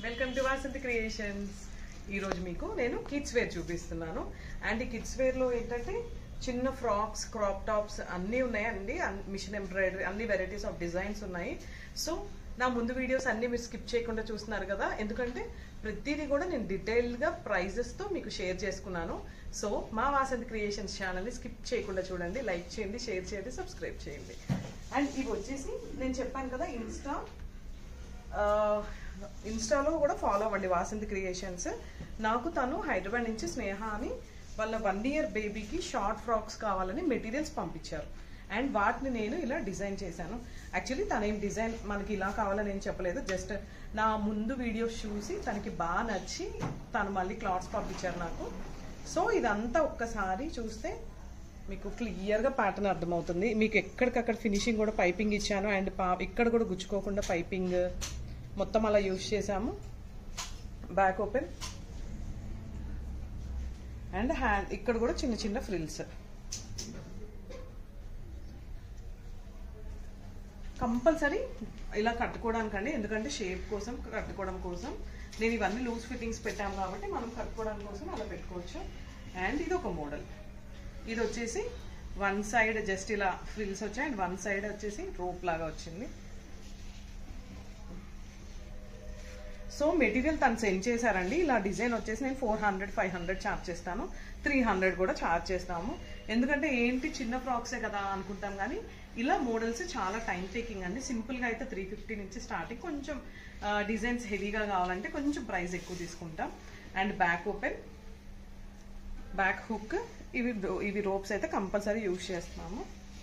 welcome to Vasanthi creations ఈరోజు మీకు నేను కిడ్స్ వేర్ చూపిస్తున్నాను అండ్ ఈ కిడ్స్ వేర్లో ఏంటంటే చిన్న ఫ్రాక్స్ క్రాప్ టాప్స్ అన్నీ ఉన్నాయండి మిషన్ ఎంబ్రాయిడరీ అన్ని వెరైటీస్ ఆఫ్ డిజైన్స్ ఉన్నాయి సో నా ముందు వీడియోస్ అన్నీ మీరు స్కిప్ చేయకుండా చూస్తున్నారు కదా ఎందుకంటే ప్రతిదీ కూడా నేను డీటెయిల్గా ప్రైజెస్తో మీకు షేర్ చేసుకున్నాను సో మా వాసంతి క్రియేషన్స్ ఛానల్ని స్కిప్ చేయకుండా చూడండి లైక్ చేయండి షేర్ చేయండి సబ్స్క్రైబ్ చేయండి అండ్ ఇవి వచ్చేసి నేను చెప్పాను కదా ఇన్స్టా ఆ, ఇన్స్టాలో కూడా ఫాలో అవ్వండి వాసంతి క్రియేషన్స్ నాకు తను హైదరాబాద్ నుంచి స్నేహ అని వాళ్ళ వన్ ఇయర్ బేబీకి షార్ట్ ఫ్రాక్స్ కావాలని మెటీరియల్స్ పంపించారు అండ్ వాటిని నేను ఇలా డిజైన్ చేశాను యాక్చువల్లీ తనేం డిజైన్ మనకి ఇలా కావాలని ఏం చెప్పలేదు జస్ట్ నా ముందు వీడియోస్ చూసి తనకి బాగా నచ్చి తను మళ్ళీ క్లాత్స్ పంపించారు నాకు సో ఇదంతా ఒక్కసారి చూస్తే మీకు క్లియర్గా ప్యాటర్న్ అర్థమవుతుంది మీకు ఎక్కడికక్కడ ఫినిషింగ్ కూడా పైపింగ్ ఇచ్చాను అండ్ పా ఇక్కడ కూడా గుచ్చుకోకుండా పైపింగ్ మొత్తం అలా యూజ్ చేసాము బ్యాక్ ఓపెన్ అండ్ హ్యాండ్ ఇక్కడ కూడా చిన్న చిన్న ఫ్రిల్స్ కంపల్సరీ ఇలా కట్టుకోవడానికండి ఎందుకంటే షేప్ కోసం కట్టుకోవడం కోసం నేను ఇవన్నీ లూజ్ ఫిట్టింగ్స్ పెట్టాము కాబట్టి మనం కట్టుకోవడం కోసం అలా పెట్టుకోవచ్చు అండ్ ఇది ఒక మోడల్ ఇది వచ్చేసి వన్ సైడ్ జస్ట్ ఇలా ఫ్రిల్స్ వచ్చాయి అండ్ వన్ సైడ్ వచ్చేసి రోప్ లాగా వచ్చింది సో మెటీరియల్ తను సెండ్ చేశారండి ఇలా డిజైన్ వచ్చేసి నేను four hundred five hundred charge చేస్తాను త్రీ హండ్రెడ్ కూడా ఛార్జ్ చేస్తాము ఎందుకంటే ఏంటి చిన్న ఫ్రాక్సే కదా అనుకుంటాం కానీ ఇలా మోడల్స్ చాలా టైం టేకింగ్ అండి సింపుల్గా అయితే త్రీ ఫిఫ్టీ నుంచి స్టార్టింగ్ కొంచెం డిజైన్స్ హెవీగా కావాలంటే కొంచెం ప్రైస్ ఎక్కువ తీసుకుంటాం and back open back hook ఇవి ఇవి రోప్స్ అయితే కంపల్సరీ యూజ్ చేస్తున్నాము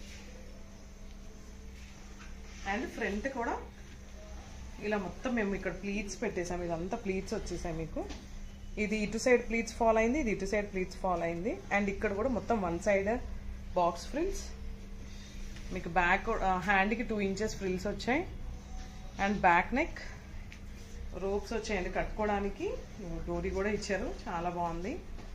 అండ్ ఫ్రంట్ కూడా ఇలా మొత్తం మేము ఇక్కడ ప్లీట్స్ పెట్టేసాం ఇదంతా ప్లీట్స్ వచ్చేసాయి మీకు ఇది ఇటు సైడ్ ప్లీట్స్ ఫాల్ అయింది ఇది ఇటు సైడ్ ప్లీట్స్ ఫాల్ అయింది అండ్ ఇక్కడ కూడా మొత్తం వన్ సైడ్ బాక్స్ ఫ్రిల్స్ మీకు బ్యాక్ హ్యాండ్కి టూ ఇంచెస్ ఫ్రిల్స్ వచ్చాయి అండ్ బ్యాక్ నెక్ రోప్స్ వచ్చాయండి కట్టుకోవడానికి డోరీ కూడా ఇచ్చారు చాలా బాగుంది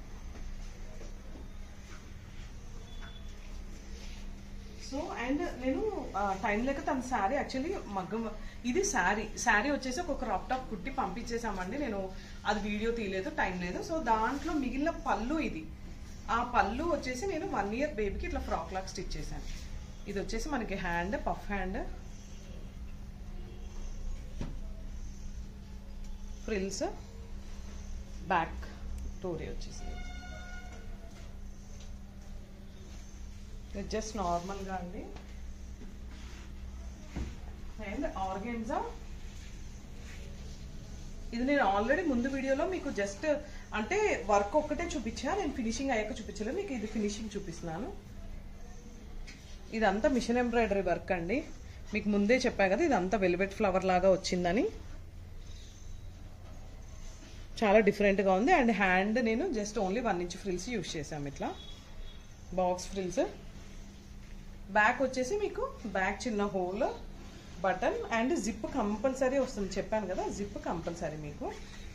సో అండ్ నేను టైం లేక తన శారీ యాక్చువల్లీ మగ్గం ఇది శారీ శారీ వచ్చేసి ఒక క్రాప్ టాప్ కుట్టి పంపించేసామండి నేను అది వీడియో తీయలేదు టైం లేదు సో దాంట్లో మిగిలిన పళ్ళు ఇది ఆ పళ్ళు వచ్చేసి నేను వన్ ఇయర్ బేబీకి ఇట్లా ఫ్రాక్ లాగా స్టిచ్ చేశాను ఇది వచ్చేసి మనకి hand puff hand frills back టోరీ వచ్చేసి ఇది జస్ట్ నార్మల్గా అండి అండ్ ఆర్గెన్జా ఇది నేను ఆల్రెడీ ముందు వీడియోలో మీకు జస్ట్ అంటే వర్క్ ఒక్కటే చూపించా నేను ఫినిషింగ్ అయ్యాక చూపించలేదు మీకు ఇది ఫినిషింగ్ చూపిస్తున్నాను ఇదంతా మిషన్ ఎంబ్రాయిడరీ వర్క్ అండి మీకు ముందే చెప్పా కదా ఇదంతా వెల్వెట్ ఫ్లవర్ లాగా వచ్చిందని చాలా డిఫరెంట్గా ఉంది అండ్ హ్యాండ్ నేను just only one inch frills use చేసాం ఇట్లా బాక్స్ ఫ్రిల్స్ బ్యాక్ వచ్చేసి మీకు బ్యాక్ చిన్న hole button and zip compulsory వస్తుంది చెప్పాను కదా జిప్ కంపల్సరీ మీకు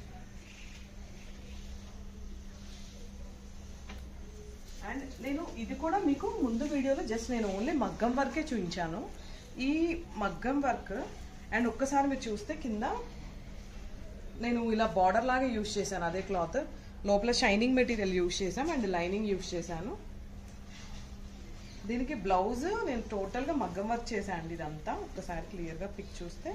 అండ్ నేను ఇది కూడా మీకు ముందు వీడియోలో జస్ట్ నేను ఓన్లీ మగ్గం వర్కే చూపించాను ఈ మగ్గం వర్క్ అండ్ ఒక్కసారి మీరు చూస్తే కింద నేను ఇలా బార్డర్ లాగా యూజ్ చేశాను అదే క్లాత్ లోపల షైనింగ్ మెటీరియల్ యూజ్ చేశాం అండ్ లైనింగ్ యూజ్ చేశాను దీనికి బ్లౌజ్ నేను టోటల్గా మగ్గం వర్క్ చేశాను అండి ఇదంతా ఒకసారి క్లియర్గా పిక్ చూస్తే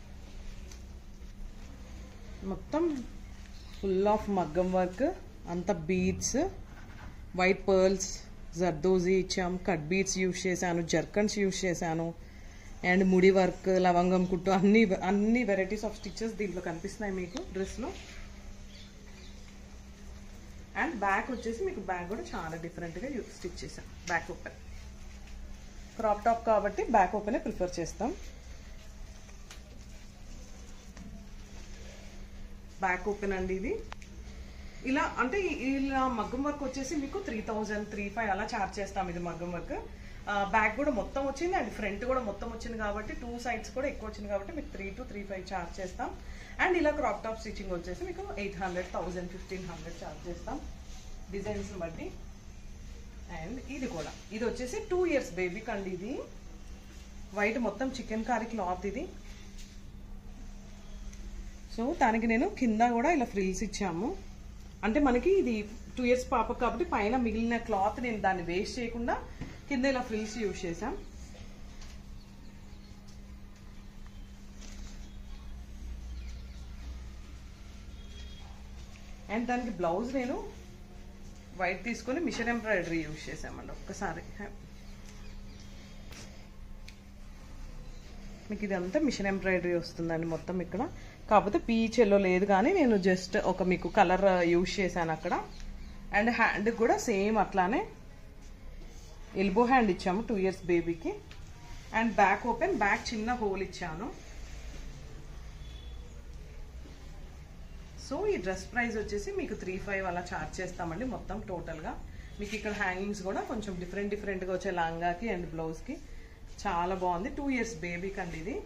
మొత్తం ఫుల్ ఆఫ్ మగ్గం వర్క్ అంత బీడ్స్ వైట్ పర్ల్స్ జర్దోజీ ఇచ్చాం కట్ బీడ్స్ యూజ్ చేశాను జర్కన్స్ యూజ్ చేశాను అండ్ ముడి వర్క్ లవంగం కుట్టు అన్ని అన్ని వెరైటీస్ ఆఫ్ స్టిచెస్ దీంట్లో కనిపిస్తున్నాయి మీకు డ్రెస్లో అండ్ బ్యాక్ వచ్చేసి మీకు బ్యాక్ కూడా చాలా డిఫరెంట్గా స్టిచ్ చేశాను బ్యాక్ ఓపెన్ క్రాప్ టాప్ కాబట్టి బ్యాక్ ఓపెనే ప్రిఫర్ చేస్తాం బ్యాక్ ఓపెన్ అండి ఇది ఇలా అంటే ఇలా మగ్గం వర్క్ వచ్చేసి మీకు త్రీ థౌజండ్ త్రీ ఫైవ్ అలా చార్జ్ చేస్తాం ఇది మగ్గం వర్క్ బ్యాక్ కూడా మొత్తం వచ్చింది అండ్ ఫ్రంట్ కూడా మొత్తం వచ్చింది కాబట్టి టూ సైడ్స్ కూడా ఎక్కువ వచ్చింది కాబట్టి మీకు three two three five charge చేస్తాం అండ్ ఇలా క్రాప్ టాప్ స్టిచ్చింగ్ వచ్చేసి మీకు eight hundred thousand fifteen hundred charge చేస్తాం డిజైన్స్ బట్టి అండ్ ఇది కూడా ఇది వచ్చేసి టూ ఇయర్స్ బేబీకి అండి ఇది వైట్ మొత్తం చికెన్ కారీ క్లాత్ ఇది సో దానికి నేను కింద కూడా ఇలా ఫ్రిల్స్ ఇచ్చాము అంటే మనకి ఇది టూ ఇయర్స్ పాప కాబట్టి పైన మిగిలిన క్లాత్ నేను దాన్ని వేస్ట్ చేయకుండా కింద ఇలా ఫ్రిల్స్ యూజ్ చేసాం అండ్ దానికి బ్లౌజ్ నేను వైట్ తీసుకొని మిషన్ ఎంబ్రాయిడరీ యూజ్ చేసామండి ఒక్కసారి మీకు ఇదంతా మిషన్ ఎంబ్రాయిడరీ వస్తుందండి మొత్తం ఇక్కడ కాకపోతే పీచ్ ఎల్లో లేదు కానీ నేను జస్ట్ ఒక మీకు కలర్ యూజ్ చేశాను అక్కడ అండ్ హ్యాండ్ కూడా సేమ్ అట్లానే ఎల్బో హ్యాండ్ ఇచ్చాము టూ ఇయర్స్ బేబీకి అండ్ బ్యాక్ ఓపెన్ బ్యాక్ చిన్న హోల్ ఇచ్చాను సో ఈ డ్రెస్ ప్రైస్ వచ్చేసి మీకు త్రీ ఫైవ్ అలా చార్జ్ చేస్తామండి మొత్తం టోటల్గా మీకు ఇక్కడ హ్యాంగింగ్స్ కూడా కొంచెం డిఫరెంట్ డిఫరెంట్గా వచ్చే లాంగాకి అండ్ బ్లౌజ్కి చాలా బాగుంది టూ ఇయర్స్ బేబీకి అండి ఇది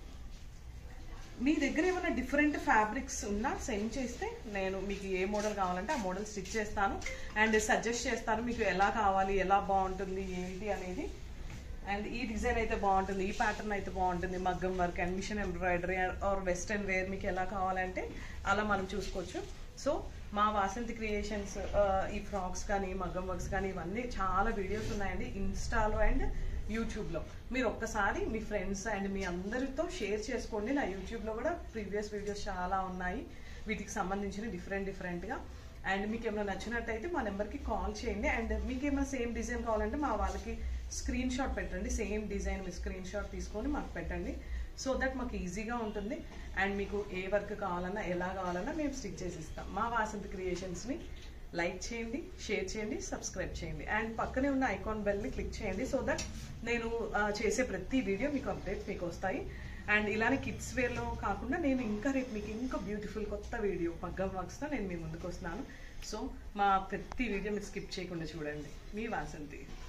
మీ దగ్గర ఏమైనా డిఫరెంట్ ఫ్యాబ్రిక్స్ ఉన్నా సెండ్ చేస్తే నేను మీకు ఏ మోడల్ కావాలంటే ఆ మోడల్ స్టిచ్ చేస్తాను అండ్ సజెస్ట్ చేస్తాను మీకు ఎలా కావాలి ఎలా బాగుంటుంది ఏంటి అనేది అండ్ ఈ డిజైన్ అయితే బాగుంటుంది ఈ ప్యాటర్న్ అయితే బాగుంటుంది మగ్గం work and machine embroidery or western wear మీకు ఎలా కావాలంటే అలా మనం చూసుకోవచ్చు సో మా వాసంతి క్రియేషన్స్ ఈ ఫ్రాక్స్ కానీ మగ్గం వర్క్స్ కానీ ఇవన్నీ చాలా వీడియోస్ ఉన్నాయండి ఇన్స్టాలో అండ్ యూట్యూబ్లో మీరు ఒక్కసారి మీ ఫ్రెండ్స్ అండ్ మీ అందరితో షేర్ చేసుకోండి నా యూట్యూబ్లో కూడా ప్రీవియస్ వీడియోస్ చాలా ఉన్నాయి వీటికి సంబంధించిన డిఫరెంట్ డిఫరెంట్గా అండ్ మీకు ఏమైనా నచ్చినట్టయితే మా నెంబర్కి కాల్ చేయండి అండ్ మీకు ఏమైనా సేమ్ డిజైన్ కావాలంటే మా వాళ్ళకి స్క్రీన్ షాట్ పెట్టండి సేమ్ డిజైన్ మీ స్క్రీన్ షాట్ తీసుకొని మాకు పెట్టండి సో దట్ మాకు ఈజీగా ఉంటుంది అండ్ మీకు ఏ వర్క్ కావాలన్నా ఎలా కావాలన్నా మేము స్టిచ్ చేసి ఇస్తాం మా వాసంతి క్రియేషన్స్ని లైక్ చేయండి షేర్ చేయండి సబ్స్క్రైబ్ చేయండి అండ్ పక్కనే ఉన్న ఐకాన్ బెల్ని క్లిక్ చేయండి సో దట్ నేను ఆ, చేసే ప్రతి వీడియో మీకు అప్డేట్స్ మీకు వస్తాయి అండ్ ఇలానే కిడ్స్ వేర్లో కాకుండా నేను ఇంకా రేపు మీకు ఇంకా బ్యూటిఫుల్ కొత్త వీడియో పగ్గం వర్క్స్తో నేను మీ ముందుకు వస్తున్నాను సో మా ప్రతి వీడియో మీరు స్కిప్ చేయకుండా చూడండి మీ వాసంతి